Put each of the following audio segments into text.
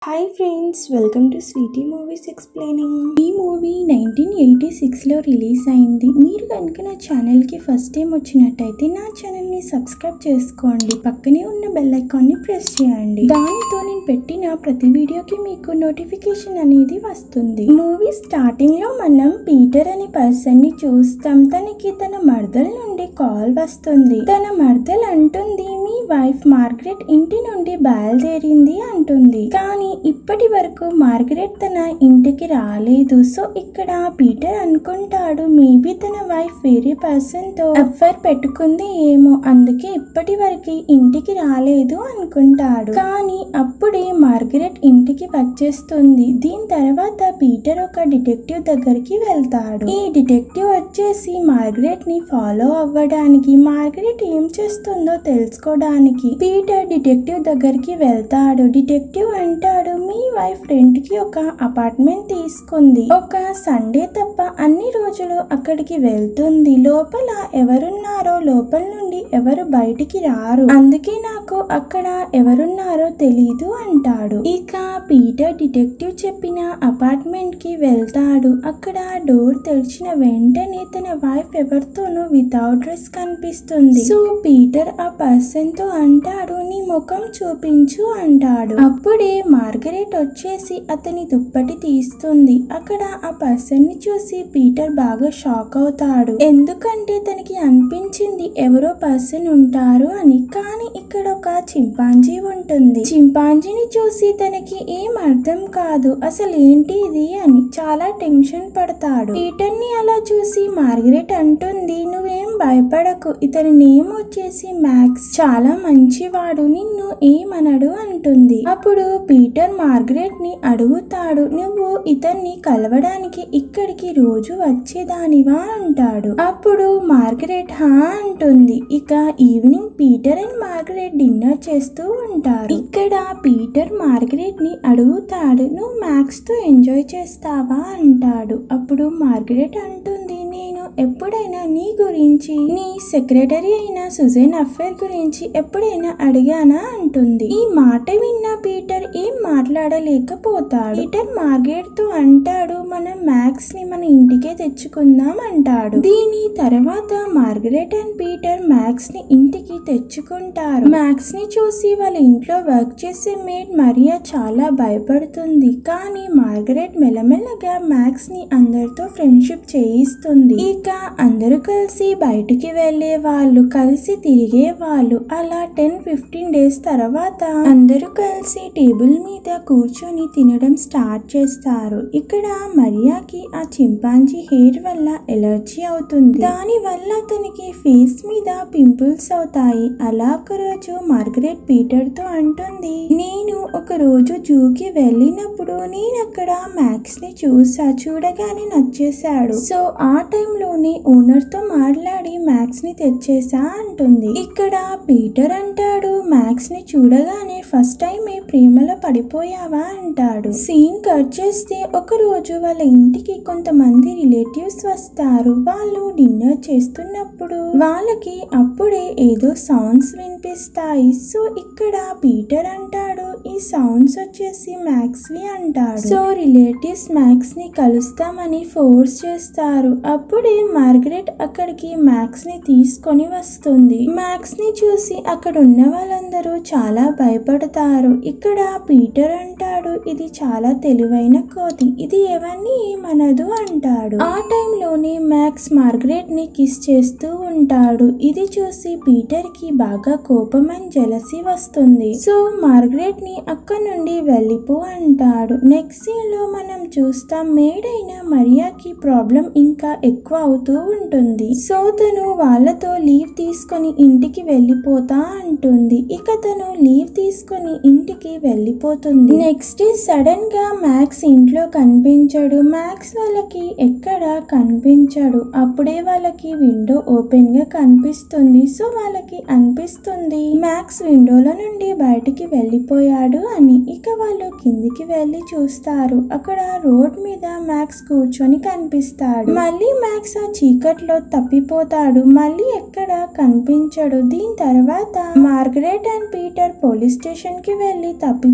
hi friends welcome to sweety movies explaining ఈ movie nineteen eighty సిక్స్లో release అయింది మీరు కనుక నా ఛానల్కి ఫస్ట్ టైం వచ్చినట్టయితే నా ఛానల్ని సబ్స్క్రైబ్ చేసుకోండి పక్కనే ఉన్న బెల్ ఐకాన్ని ప్రెస్ చేయండి దానితో నేను పెట్టిన ప్రతి వీడియోకి మీకు నోటిఫికేషన్ అనేది వస్తుంది మూవీ స్టార్టింగ్ లో మనం పీటర్ అనే పర్సన్ ని చూస్తాం తనకి తన మర్దల నుండి కాల్ వస్తుంది తన మర్దల్ అంటుంది మీ వైఫ్ మార్గరెట్ ఇంటి నుండి బయలుదేరింది అంటుంది కానీ ఇప్పటి వరకు మార్గరెట్ తన ఇంటికి రాలేదు సో ఇక్కడ పీటర్ అనుకుంటాడు మేబీ తన వైఫ్ వేరే పర్సన్ తో అఫైర్ పెట్టుకుంది ఏమో అందుకే ఇప్పటి వరకు ఇంటికి రాలేదు అనుకుంటాడు కానీ అప్పుడే మార్గరెట్ ఇంటికి వచ్చేస్తుంది దీని తర్వాత పీటర్ ఒక డిటెక్టివ్ దగ్గరికి వెళ్తాడు ఈ డిటెక్టివ్ వచ్చేసి మార్గరెట్ ని ఫాలో అవ్వడానికి మార్గరెట్ ఏం చేస్తుందో తెలుసుకోవడానికి పీటర్ డిటెక్టివ్ దగ్గరికి వెళ్తాడు డిటెక్టివ్ అంటాడు మీ వైఫ్ రెంట్ కి ఒక అపార్ట్మెంట్ తీసుకుంది ఒక సండే తప్ప అన్ని రోజులు అక్కడికి వెళ్తుంది లోపల ఎవరున్నారో లోపల నుండి ఎవరు బయటికి రారు అందుకే నాకు అక్కడ ఎవరున్నారో తెలీదు అంటాడు ఇక పీటర్ డిటెక్టివ్ చెప్పిన అపార్ట్మెంట్ కి వెళ్తాడు అక్కడ డోర్ తెరిచిన వెంటనే తన వైఫ్ ఎవరితోనూ వితౌట్ డ్రెస్ కనిపిస్తుంది సో పీటర్ ఆ పర్సన్ తో అంటాడు నీ ముఖం చూపించు అంటాడు అప్పుడే మార్గరెట్ వచ్చేసి అతని దుప్పటి తీస్తుంది అక్కడ ఆ పర్సన్ ని చూసి పీటర్ బాగా షాక్ అవుతాడు ఎందుకంటే తనకి అనిపించింది ఎవరో పర్సన్ ఉంటారు అని కానీ ఇక్కడ ఒక చింపాంజీ ఉంటుంది చింపాంజీని చూసి తనకి ఏం అర్థం కాదు అసలు ఏంటి ఇది అని చాలా టెన్షన్ పడతాడు పీటర్ ని అలా చూసి మార్గరెట్ అంటుంది నువ్వేం భయపడకు ఇతని నేమ్ వచ్చేసి మ్యాక్స్ చాలా మంచివాడు నిన్ను ఏమనడు అంటుంది అప్పుడు పీటర్ మార్గరెట్ ని అడుగుతాడు నువ్వు ఇతన్ని కలవడానికి ఇక్కడికి రోజు వచ్చేదానివా అంటాడు అప్పుడు మార్గరెట్ హా అంటుంది ఇక evening Peter and Margaret dinner చేస్తూ ఉంటారు ఇక్కడ పీటర్ మార్గరెట్ ని అడుగుతాడు నువ్వు మ్యాక్స్ తో ఎంజాయ్ చేస్తావా అంటాడు అప్పుడు మార్గరెట్ అంటుంది నేను ఎప్పుడైనా నీ గురించి నీ సెక్రటరీ అయిన సుజైన్ అఫేర్ గురించి ఎప్పుడైనా అడిగానా అంటుంది ఈ మాట విన్న పీటర్ ఏం మాట్లాడలేకపోతాడు పీటర్ మార్గరెట్ తో అంటాడు మనం మ్యాక్స్ ని మన ఇంటికే తెచ్చుకుందాం అంటాడు దీని తర్వాత మార్గరెట్ అండ్ పీటర్ మ్యాక్స్ ని ఇంటికి తెచ్చుకుంటారు మ్యాక్స్ ని చూసి వాళ్ళ ఇంట్లో వర్క్ చేసే మేడ్ మరియా చాలా భయపడుతుంది కానీ మార్గరెట్ మెల్లమెల్లగా మ్యాక్స్ ని అందరితో ఫ్రెండ్షిప్ చేయిస్తుంది ఇక అందరూ కలిసి బయటికి వెళ్లే వాళ్ళు కలిసి తిరిగే వాళ్ళు అలా టెన్ ఫిఫ్టీన్ డేస్ తర్వాత అందరూ కలిసి టేబుల్ మీద కూర్చొని తినడం స్టార్ట్ చేస్తారు ఇక్కడ మరియాకి ఆ చింపాంజీ హెయిర్ వల్ల ఎలర్జీ అవుతుంది దాని వల్ల తనకి ఫేస్ మీద పింపుల్స్ అవుతాయి అలా ఒక రోజు మార్గరెట్ పీటర్ తో అంటుంది నేను ఒక రోజు జూకి వెళ్ళినప్పుడు నేను అక్కడ మ్యాక్స్ ని చూసా చూడగానే నచ్చేశాడు సో ఆ టైంలోనే ఓనర్ తో మాట్లాడి మ్యాక్స్ ని తెచ్చేసా అంటుంది ఇక్కడ పీటర్ అంటాడు మ్యాక్స్ ని చూడగానే ఫస్ట్ టైమే ప్రేమలో పడిపోయావా అంటాడు సీన్ కట్ చేస్తే ఒక రోజు వాళ్ళ ఇంటికి కొంతమంది రిలేటివ్స్ వస్తారు వాళ్ళు డిన్నర్ చేస్తున్నప్పుడు వాళ్ళకి అప్పుడే ఏదో సౌండ్స్ వినిపిస్తాయి సో ఇక్కడ పీటర్ అంటాడు ఈ సౌండ్స్ వచ్చేసి మ్యాక్స్ వి అంటాడు సో రిలేటివ్స్ మ్యాక్స్ ని కలుస్తామని ఫోర్స్ చేస్తారు అప్పుడే మార్గరెట్ అక్కడికి మ్యాక్స్ ని తీసుకొని వస్తుంది మ్యాక్స్ ని చూసి అక్కడ ఉన్న వాళ్ళందరూ చాలా భయపడతారు ఇక్కడ పీటర్ అంటాడు ఇది చాలా తెలివైన కోతి ఇది ఎవరిని ఏమనదు అంటాడు ఆ టైంలోనే మ్యాక్స్ మార్గరెట్ ని కిస్ చేస్తూ ఉంటాడు ఇది చూసి పీటర్ కి బాగా కోపం అండ్ జలసి వస్తుంది సో మార్గరెట్ ని అక్కడ నుండి వెళ్ళిపో అంటాడు నెక్స్ట్ సీన్ లో మనం చూస్తాం మేడైన మరియాకి ప్రాబ్లం ఇంకా ఎక్కువ అవుతూ ఉంటుంది సో తను వాళ్ళతో లీవ్ తీసుకొని ఇంటికి వెళ్ళిపోతా అంటుంది ఇక తను లీవ్ తీసుకొని ఇంటికి వెళ్ళిపోతుంది నెక్స్ట్ సడన్ గా మ్యాక్స్ ఇంట్లో కనిపించడు మ్యాక్స్ వాళ్ళకి ఎక్కడ కనిపించడు అప్పుడే వాళ్ళకి విండో ఓపెన్ గా కనిపిస్తుంది సో వాళ్ళకి అనిపిస్తుంది మ్యాక్స్ విండోల నుండి బయటికి వెళ్ళిపోయాడు అని ఇక వాళ్ళు కిందికి వెళ్ళి చూస్తారు అక్కడ రోడ్ మీద మ్యాక్స్ కూర్చొని కనిపిస్తాడు మళ్ళీ మ్యాక్స్ ఆ చీకట్లో తప్పిపోతాడు మళ్ళీ ఎక్కడ కనిపించడు దీని తర్వాత Margaret and Peter police station కి వెళ్లి తప్పిపోయాడు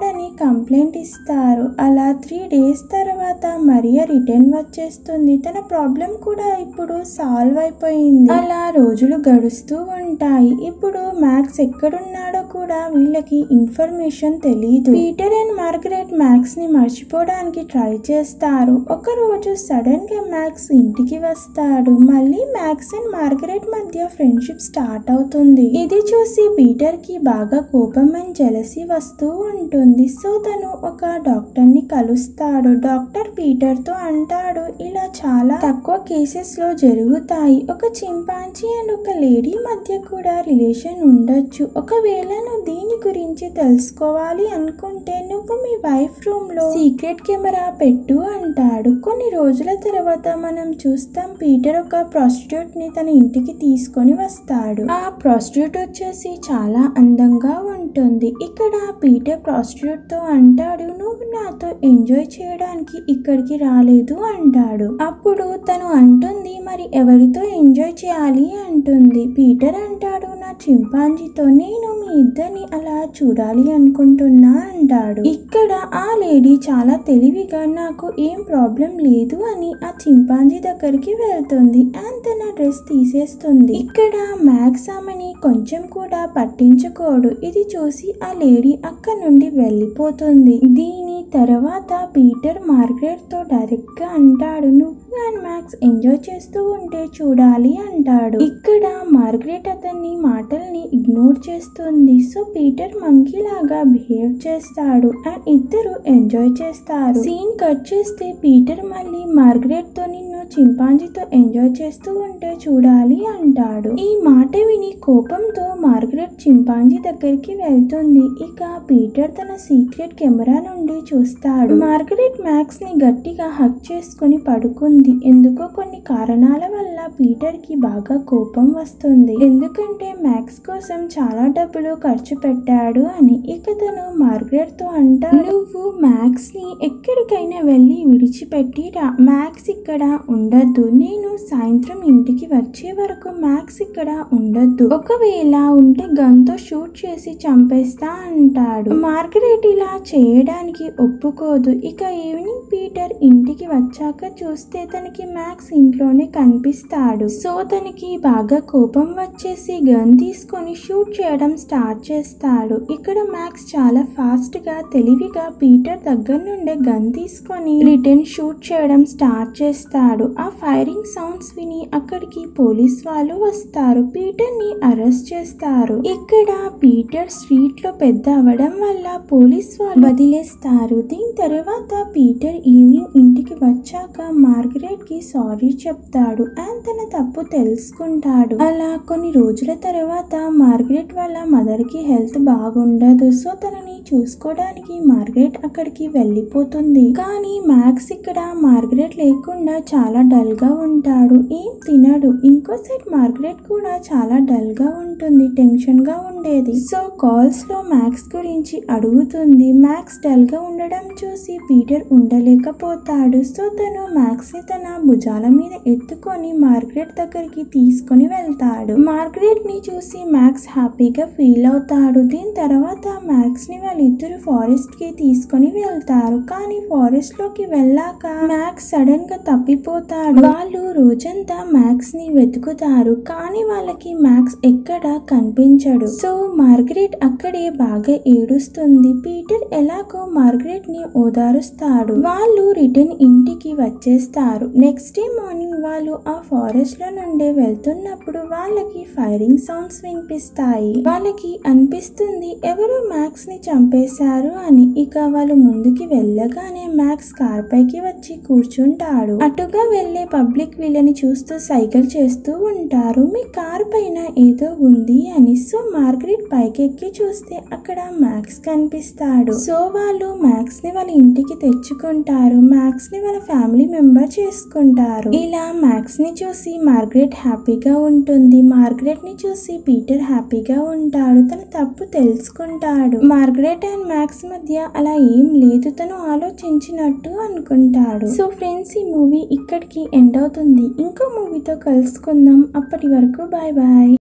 ఉన్నాడని కంప్లైంట్ ఇస్తారు అలా త్రీ డేస్ తర్వాత మరియా రిటర్న్ వచ్చేస్తుంది తన ప్రాబ్లం కూడా ఇప్పుడు సాల్వ్ అయిపోయింది అలా రోజులు గడుస్తూ ఉంటాయి ఇప్పుడు మ్యాక్స్ ఎక్కడున్నాడో కూడా వీళ్ళకి ఇన్ఫర్మేషన్ తెలియదు పీటర్ అండ్ మార్గరెట్ మ్యాక్స్ ని మర్చిపోవడానికి ట్రై చేస్తారు ఒక రోజు సడన్ గా మ్యాక్స్ ఇంటికి వస్తాడు మళ్ళీ మ్యాక్స్ అండ్ మార్గరెట్ మధ్య ఫ్రెండ్షిప్ స్టార్ట్ అవుతుంది ఇది చూసి పీటర్ కి బాగా కోపం అండ్ జలసి వస్తూ ఉంటుంది సో తను ఒక డాక్టర్ ని కలుస్తాడు డాక్టర్ పీటర్ తో అంటాడు ఇలా చాలా తక్కువ కేసెస్ లో జరుగుతాయి ఒక చింపాంజీ అండ్ ఒక లేడీ మధ్య కూడా రిలేషన్ ఉండొచ్చు ఒకవేళ నువ్వు దీని గురించి తెలుసుకోవాలి అనుకుంటే నువ్వు మీ వైఫ్ రూమ్ లో సీక్రెట్ కెమెరా పెట్టు అంటాడు కొన్ని రోజుల తర్వాత మనం చూస్తాం పీటర్ ఒక ప్రాస్టిట్యూట్ ని తన ఇంటికి తీసుకొని వస్తాడు ఆ ప్రాస్టిట్యూట్ వచ్చేసి చాలా అందంగా ఉంటుంది ఇక్కడ పీటర్ ప్రాస్టిట్యూట్ తో అంటాడు నువ్వు నాతో ఎంజాయ్ చేయడానికి ఇక్కడికి రాలేదు అంటాడు అప్పుడు తను అంటుంది మరి ఎవరితో ఎంజాయ్ చేయాలి అంటుంది పీటర్ అంటాడు నా చింపాంజీతో నేను మీ ఇద్దరిని అలా చూడాలి అనుకుంటున్నా అంటాడు ఇక్కడ ఆ లేడీ చాలా తెలివిగా నాకు ఏం ప్రాబ్లం లేదు అని ఆ చింపాంజీ దగ్గరికి వెళ్తుంది అండ్ తన డ్రెస్ తీసేస్తుంది ఇక్కడ మ్యాక్స్ ఆమెని కొంచెం కూడా పట్టించుకోడు ఇది చూసి ఆ లేడీ అక్కడ నుండి వెళ్ళిపోతుంది దీని తర్వాత పీటర్ మార్గరెట్ తో డైరెక్ట్ గా అంటాడు నువ్వు అండ్ మ్యాక్స్ ఎంజాయ్ చేస్తూ ఉంటే చూడాలి అంటాడు ఇక్కడ మార్గరెట్ అతన్ని మాటల్ని ఇగ్నోర్ చేస్తుంది సో పీటర్ మంకీ లాగా బిహేవ్ చేస్తాడు అండ్ ఇద్దరు ఎంజాయ్ చేస్తారు సీన్ కట్ చేస్తే పీటర్ మళ్ళీ మార్గరెట్ తో నిన్ను చింపాంజీతో ఎంజాయ్ చేస్తూ ఉంటే చూడాలి అంటాడు ఈ మాట విని కోపంతో మార్గరెట్ చింపాంజీ దగ్గరికి వెళ్తుంది ఇక పీటర్ తన సీక్రెట్ కెమెరా నుండి చూస్తాడు మార్గరెట్ మ్యాక్స్ ని గట్టిగా హక్ చేసుకుని పడుకుంది ఎందుకో కొన్ని కారణాల వల్ల పీటర్ కి బాగా కోపం వస్తుంది ఎందుకంటే మ్యాక్స్ కోసం చాలా డబ్బులు ఖర్చు పెట్టాడు అని ఇక తను మార్గరెట్ తో అంటాడు నువ్వు మ్యాక్స్ ని ఎక్కడికైనా వెళ్ళి విడిచిపెట్టి రా మ్యాక్స్ ఇక్కడ ఉండొద్దు నేను సాయంత్రం ఇంటికి వచ్చే వరకు మ్యాక్స్ ఇక్కడ ఉండొద్దు ఒకవేళ ఉంటే గన్తో షూట్ చేసి చంపేస్తా అంటాడు మార్గరెట్ ఇలా చేయడానికి ఒప్పుకోదు ఇక ఈవినింగ్ పీటర్ ఇంటికి వచ్చాక చూస్తే తనకి మ్యాక్స్ ఇంట్లోనే కనిపిస్తాడు సో తనకి బాగా కోపం వచ్చేసి గన్ తీసుకొని షూట్ చేయడం స్టార్ట్ చేస్తాడు ఇక్కడ మ్యాక్స్ చాలా ఫాస్ట్ గా తెలివిగా పీటర్ దగ్గర నుండే గన్ తీసుకొని రిటర్న్ షూట్ చేయడం స్టార్ట్ చేస్తాడు ఆ ఫైరింగ్ సౌండ్స్ విని అక్కడికి పోలీస్ వాళ్ళు వస్తారు పీటర్ ని అరెస్ట్ చేస్తారు ఇక్కడ పీటర్ స్ట్రీట్ లో పెద్ద అవడం వల్ల పోలీస్ వాళ్ళు వదిలేస్తారు దీని తర్వాత పీటర్ ఈవినింగ్ ఇంటికి వచ్చాక మార్గరెట్ కి సారీ చెప్తాడు అండ్ తన తప్పు తెలుసుకుంటాడు అలా కొన్ని రోజుల తర్వాత మార్గరెట్ వాళ్ళ మదర్ కి హెల్త్ బాగుండదు సో తనని చూసుకోవడానికి మార్గరెట్ అక్కడికి వెళ్ళిపోతుంది కానీ మ్యాక్స్ ఇక్కడ మార్గరెట్ లేకుండా చాలా డల్ గా ఉంటాడు ఏం తినడు ఇంకో సైడ్ మార్గరెట్ కూడా చాలా డల్ గా ఉంటుంది టెన్షన్ గా ఉండేది సో కాల్స్ లో మ్యాక్స్ గురించి అడుగుతుంది మ్యాక్స్ డల్ గా ఉండడం చూసి పీటర్ ఉండలేకపోతాడు సో తను మ్యాక్స్ ని తన భుజాల మీద ఎత్తుకొని మార్గరెట్ దగ్గరికి తీసుకొని వెళ్తాడు మార్గరెట్ ని చూసి మ్యాక్స్ హ్యాపీగా ఫీల్ అవుతాడు దీని తర్వాత మ్యాక్స్ ని వాళ్ళిద్దరు ఫారెస్ట్ కి తీసుకొని వెళ్తారు కానీ ఫారెస్ట్ లోకి వెళ్ళాక మ్యాక్స్ సడన్ గా తప్పిపోతాడు వాళ్ళు రోజంతా మ్యాక్స్ ని వెతుకుతారు కానీ వాళ్ళకి మ్యాక్స్ ఎక్కడా కనిపించడు సో మార్గరెట్ అక్కడే బాగా ఏడుస్తుంది పీటర్ ఎలాగో మార్గరెట్ ని ఓదారుస్తాడు వాళ్ళు రిటర్న్ ఇంటికి వచ్చేస్తారు నెక్స్ట్ డే మార్నింగ్ వాళ్ళు ఆ ఫారెస్ట్ లో నుండి వెళ్తున్నప్పుడు వాళ్ళకి ఫైరింగ్ సౌండ్స్ వినిపిస్తాయి వాళ్ళకి అనిపిస్తుంది ఎవరో మ్యాక్స్ ని చంపేశారు అని ఇక వాళ్ళు ముందుకి వెళ్ళగానే మ్యాక్స్ కార్ పైకి వచ్చి కూర్చుంటాడు అటుగా వెళ్లే పబ్లిక్ వీళ్ళని చూస్తూ సైకిల్ చేస్తూ ఉంటారు మీ కార్ పైన ఏదో ఉంది అని సో మార్గరెట్ పైకెక్కి చూస్తే అక్కడ మ్యాక్స్ కనిపిస్తాడు సో వాళ్ళు మ్యాక్స్ ని వాళ్ళ ఇంటికి తెచ్చుకుంటారు మ్యాక్స్ ని వాళ్ళ ఫ్యామిలీ మెంబర్ చేసుకుంటారు ఇలా మ్యాక్స్ ని చూసి మార్గరెట్ హ్యాపీగా ఉంటుంది మార్గరెట్ ని చూసి పీటర్ హ్యాపీగా ఉంటాడు తన తప్పు తెలుసుకుంటాడు మార్గరెట్ అండ్ మ్యాక్స్ మధ్య అలా ఏం లేదు తను ఆలోచించినట్టు అనుకుంటాడు సో ఫ్రెండ్స్ ఈ మూవీ ఇక్కడికి ఎండ్ అవుతుంది ఇంకో మూవీతో కలుసుకుందాం అప్పటి వరకు బాయ్ బాయ్